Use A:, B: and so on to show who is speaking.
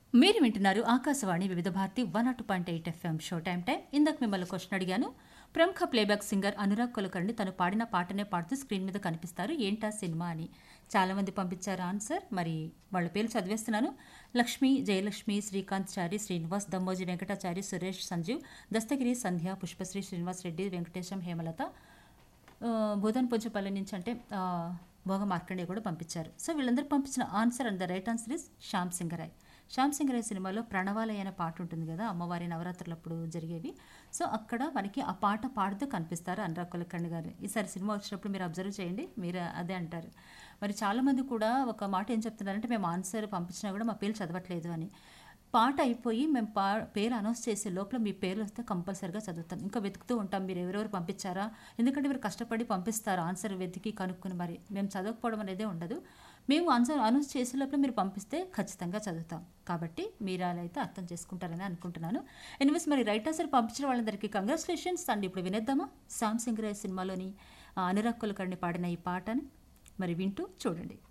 A: మీరు వింటున్నారు Akashvani Vividh Bharati one nought point eight FM show time time ఇందాక మిమ్మల్ని క్వశ్చన్ అడిగాను ప్రముఖ ప్లేబ్యాక్ సింగర్ అనురాగ్ కులకర్ణి తను పాడిన పాటనే పాడుతూ స్క్రీన్ మీద కనిపిస్తారు ఏంటా సినిమా అని చాలామంది పంపించారు ఆన్సర్ మరి వాళ్ళ పేర్లు చదివేస్తున్నాను లక్ష్మి జయలక్ష్మి శ్రీకాంత్ చారి శ్రీనివాస్ దమ్మోజీ వెంకటాచారి సురేష్ సంజీవ్ దస్తగిరి సంధ్య పుష్పశ్రీ శ్రీనివాస్ రెడ్డి వెంకటేశం హేమలత ఆ, బోధన్ పొంచపల్లి నుంచి అంటే ఆ, భోగ మార్కండే కూడా పంపించారు సో వీళ్ళందరూ పంపించిన answer and the right answer is Shyam Singha Roy Shyam Singha Roy సినిమాలో ప్రణవాలయ అనే పాట ఉంటుంది కదా అమ్మవారి నవరాత్రులప్పుడు జరిగేవి సో అక్కడ మనకి ఆ పాట పాడుతూ కనిపిస్తారు అనురాగ్ కులకర్ణి గారు ఈసారి సినిమా వచ్చినప్పుడు మీరు అబ్జర్వ్ చేయండి మీరు అదే అంటారు మరి చాలామంది కూడా ఒక మాట ఏం చెప్తున్నారంటే మేము ఆన్సర్ పంపించినా కూడా మా పేరు చదవట్లేదు అని పాట అయిపోయి మేము పా పేరు అనౌన్స్ చేసే లోపల మీ పేరు వస్తే కంపల్సరిగా చదువుతాం ఇంకా వెతుకుతూ ఉంటాం మీరు ఎవరెవరు పంపించారా ఎందుకంటే మీరు కష్టపడి పంపిస్తారు ఆన్సర్ వెతికి కనుక్కొని మరి మేము చదవకపోవడం అనేదే ఉండదు మేము ఆన్సర్ అనౌన్స్ చేసే లోపల మీరు పంపిస్తే ఖచ్చితంగా చదువుతాం కాబట్టి మీరు అలా అయితే అర్థం చేసుకుంటారని అనుకుంటున్నాను ఎనివేస్ మరి రైట్ ఆన్సర్ పంపించిన వాళ్ళందరికీ కంగ్రాచులేషన్స్ అండ్ ఇప్పుడు వినేద్దామా శామ్ సింగ్ రాయ్ సినిమాలోని ఆ, అనురాగ్ కులకర్ణి పాడిన ఈ పాటని మరి వింటూ చూడండి